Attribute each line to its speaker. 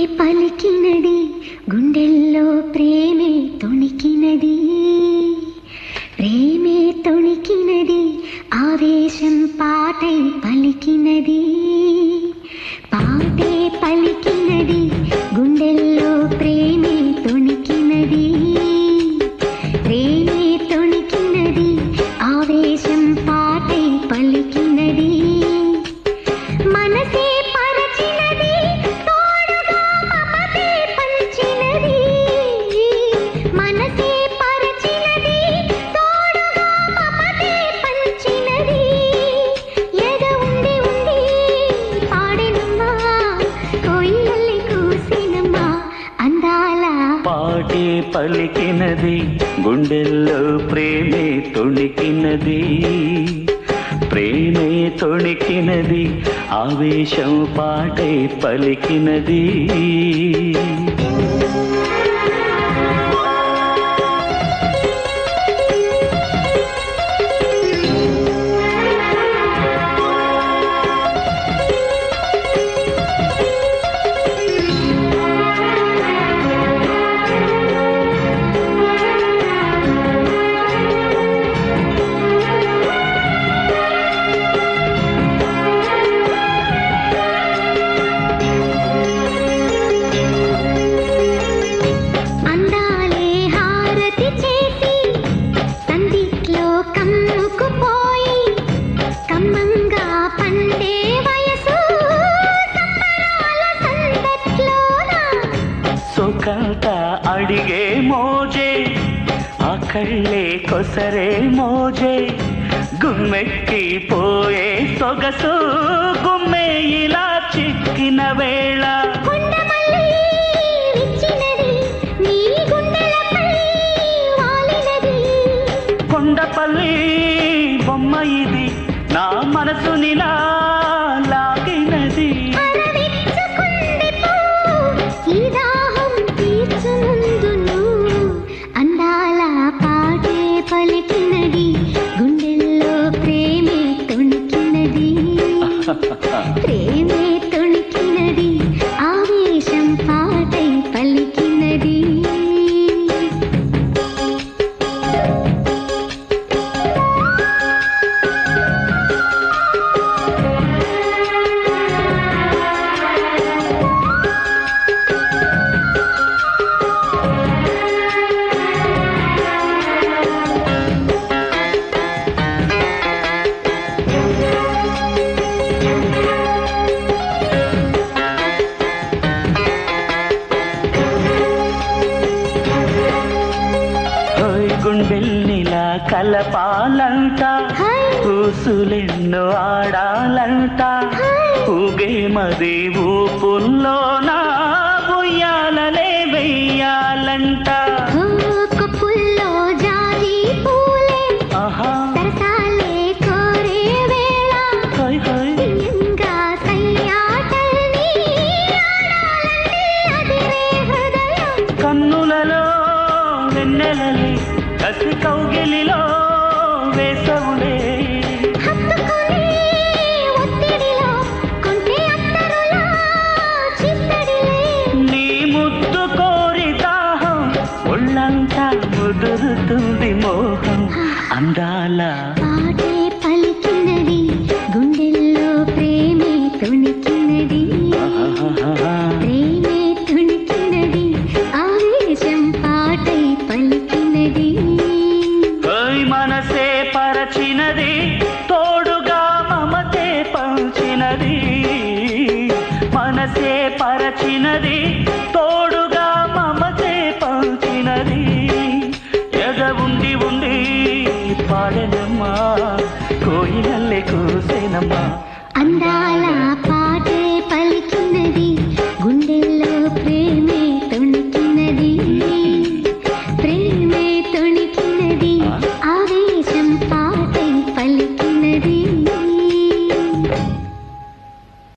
Speaker 1: పలికినది గుండెల్లో ప్రేమే తొణికినది ప్రేమే తొణికినది ఆవేశం పాటై పలికినది పాటే పలికినది గుండెల్లో ప్రేమే తొణికినది ప్రేమే తొణికినది ఆవేశం పాటై పలికినది మనసే పరచినది తోడుగా మమతే పంచినది మనసే పరచినది తోడుగా మమతే పంచినది ఎద ఉండి ఉండి పాడినమ్మా కోయిలల్లి కూసినమ్మా అందాల
Speaker 2: పాటే పలికినది గుండెల్లో ప్రేమే తొణికినది ప్రేమే తొణికినది ఆవేశం పాటే పలికినది
Speaker 1: అందాలే హారతి చేసి సందిట్లో కమ్ముకుపోయి కమ్మంగా పండే వయసు సంబరాల సందట్లోన
Speaker 2: సొకాట అడిగే మోజే ఆ కళ్ళే కొసరే మోజే గుమ్మెక్కి పోయే సొగసు గుమ్మే ఇలా చిక్కిన వేళ
Speaker 1: కొండమల్లి విచ్చినది నీ గుండెలపై వాలినది
Speaker 2: కొండపల్లి బొమ్మ ఇది నా మనసునిలా లాగినది
Speaker 1: అరవిచ్చుకుంది పూ, ఈ దాహం తీర్చునందును. అందాల పాటే పలికినది గుండెల్లో ప్రేమే తొణికినది ప్రేమే తొణికినది ఆవేశం పాటై పలికినది
Speaker 2: ఓయ్ గుండెల్నిలా కలపాలంట
Speaker 1: హాయ్
Speaker 2: ఊసులెన్నో ఆడాలంట ఊగే మది ఊపుల్లోన ఉయ్యాలలే వెయ్యాలంట
Speaker 1: కప్పుల్లో జాజి పూలే
Speaker 2: ఆహా
Speaker 1: సరసాలే కోరే వేళ
Speaker 2: హోయ్ హోయ్
Speaker 1: తీయంగా సయ్యాటల్ని ఆడాలంటే అదిరే హృదయం
Speaker 2: కన్నులలో వెన్నెలలే కసి కౌగిలిలో వేసవులే
Speaker 1: హత్తుకునే ఒత్తిడిలో కొంటే అత్తరులా చిత్తడిలే
Speaker 2: నీ ముద్దు కోరి దాహం ఒళ్ళంతా ముదురుతుంది మోహం అందాల
Speaker 1: పాటే పలికినది గుండెల్లో ప్రేమే తొణికినది
Speaker 2: ఆహాహాహా.
Speaker 1: ప్రేమే తొణికినది ఆవేశం పాటై పలికినది
Speaker 2: ఓయ్ మనసే పరచినది తోడుగా మమతే పంచినది మనసే పరచినది తోడుగా మమతే పంచినది ఎద ఉండి ఉండి పాడనమ్మా కోయిలల్లే కూసేనమ్మా
Speaker 1: అందాల